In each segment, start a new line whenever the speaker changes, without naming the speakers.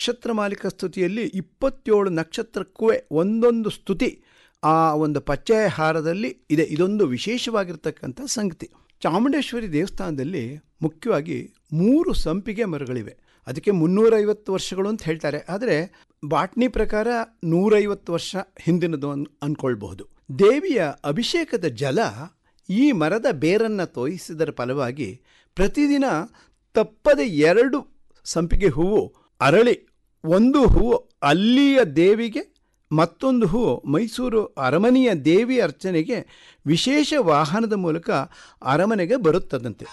ನಕ್ಷತ್ರ ಮಾಲಿಕ ಸ್ತುತಿಯಲ್ಲಿ ಇಪ್ಪತ್ತೇಳು ನಕ್ಷತ್ರಕ್ಕೂ ಒಂದೊಂದು ಸ್ತುತಿ ಆ ಒಂದು ಪಚ್ಚಯ ಹಾರದಲ್ಲಿ ಇದೆ ಇದೊಂದು ವಿಶೇಷವಾಗಿರ್ತಕ್ಕಂಥ ಸಂಗತಿ ಚಾಮುಂಡೇಶ್ವರಿ ದೇವಸ್ಥಾನದಲ್ಲಿ ಮುಖ್ಯವಾಗಿ ಮೂರು ಸಂಪಿಗೆ ಮರಗಳಿವೆ ಅದಕ್ಕೆ ಮುನ್ನೂರೈವತ್ತು ವರ್ಷಗಳು ಅಂತ ಹೇಳ್ತಾರೆ ಆದರೆ ಬಾಟ್ನಿ ಪ್ರಕಾರ ನೂರೈವತ್ತು ವರ್ಷ ಹಿಂದಿನದು ಅನ್ ಅಂದ್ಕೊಳ್ಬಹುದು ದೇವಿಯ ಅಭಿಷೇಕದ ಜಲ ಈ ಮರದ ಬೇರನ್ನು ತೋಯಿಸಿದರ ಫಲವಾಗಿ ಪ್ರತಿದಿನ ತಪ್ಪದೆ ಎರಡು ಸಂಪಿಗೆ ಹೂವು ಅರಳಿ ಒಂದು ಹೂವು ಅಲ್ಲಿಯ ದೇವಿಗೆ ಮತ್ತೊಂದು ಹೂವು ಮೈಸೂರು ಅರಮನೆಯ ದೇವಿ ಅರ್ಚನೆಗೆ ವಿಶೇಷ ವಾಹನದ ಮೂಲಕ ಅರಮನೆಗೆ ಬರುತ್ತದಂತೆ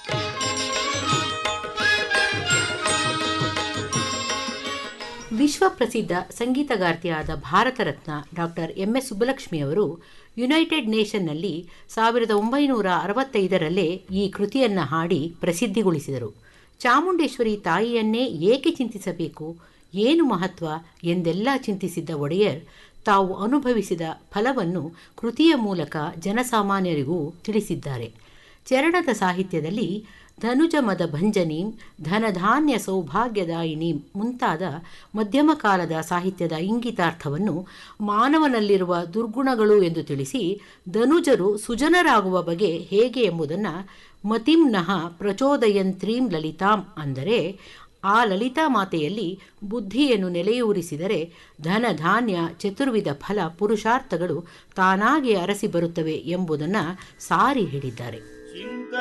ವಿಶ್ವ ಪ್ರಸಿದ್ಧ ಸಂಗೀತಗಾರ್ತಿಯಾದ Bharat Ratna doctor M S ಸುಬ್ಬಲಕ್ಷ್ಮಿಯವರು ಯುನೈಟೆಡ್ ನೇಷನ್ನಲ್ಲಿ ಸಾವಿರದ ಒಂಬೈನೂರ ಅರವತ್ತೈದರಲ್ಲೇ ಈ ಕೃತಿಯನ್ನು ಹಾಡಿ ಪ್ರಸಿದ್ಧಿಗೊಳಿಸಿದರು ಚಾಮುಂಡೇಶ್ವರಿ ತಾಯಿಯನ್ನೇ ಏಕೆ ಚಿಂತಿಸಬೇಕು ಏನು ಮಹತ್ವ ಎಂದೆಲ್ಲ ಚಿಂತಿಸಿದ್ದ ಒಡೆಯರ್ ತಾವು ಅನುಭವಿಸಿದ ಫಲವನ್ನು ಕೃತಿಯ ಮೂಲಕ ಜನಸಾಮಾನ್ಯರಿಗೂ ತಿಳಿಸಿದ್ದಾರೆ ಚರಣದ ಸಾಹಿತ್ಯದಲ್ಲಿ ಧನುಜಮದ ಭಂಜನೀಂ ಧನಧಾನ್ಯ ಸೌಭಾಗ್ಯದಾಯಿನೀಂ ಮುಂತಾದ ಮಧ್ಯಮ ಕಾಲದ ಸಾಹಿತ್ಯದ ಇಂಗಿತಾರ್ಥವನ್ನು ಮಾನವನಲ್ಲಿರುವ ದುರ್ಗುಣಗಳು ಎಂದು ತಿಳಿಸಿ ಧನುಜರು ಸುಜನರಾಗುವ ಬಗೆ ಹೇಗೆ ಎಂಬುದನ್ನು ಮತಿಂನಃ ಪ್ರಚೋದಯಂತ್ರೀಂ ಲಲಿತಾಂ ಅಂದರೆ ಆ ಲಲಿತಾ ಮಾತೆಯಲ್ಲಿ ಬುದ್ಧಿಯನ್ನು ನೆಲೆಯೂರಿಸಿದರೆ ಧನ ಧಾನ್ಯ ಚತುರ್ವಿಧ ಫಲ ಪುರುಷಾರ್ಥಗಳು ತಾನಾಗಿ ಅರಸಿ ಬರುತ್ತವೆ ಎಂಬುದನ್ನು ಸಾರಿ ಹೇಳಿದ್ದಾರೆ